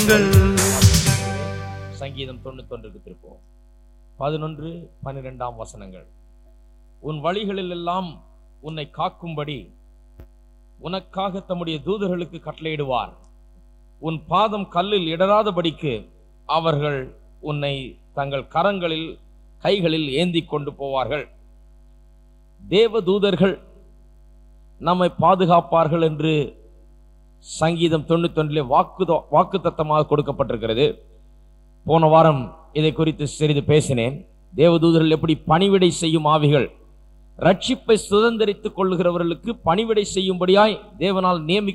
சங்கீதம் தொண்ணூத்தொன்றுக்கு திருப்போம் பதினொன்று பன்னிரெண்டாம் வசனங்கள் உன் வழிகளில் எல்லாம் உன்னை காக்கும்படி உனக்காக தம்முடைய தூதர்களுக்கு கட்டளையிடுவார் உன் பாதம் கல்லில் இடராதபடிக்கு அவர்கள் உன்னை தங்கள் கரங்களில் கைகளில் ஏந்தி கொண்டு போவார்கள் தேவ தூதர்கள் நம்மை பாதுகாப்பார்கள் என்று சங்கீதம் தொண்ணூத்தொன்றிலே வாக்குதோ வாக்குத்தத்தமாக கொடுக்கப்பட்டிருக்கிறது போன வாரம் இதை குறித்து சிறிது பேசினேன் தேவதூதர்கள் எப்படி பணிவிடை செய்யும் ஆவிகள் ரட்சிப்பை சுதந்திரித்துக் கொள்ளுகிறவர்களுக்கு பணிவிடை செய்யும்படியாய் தேவனால் நியமி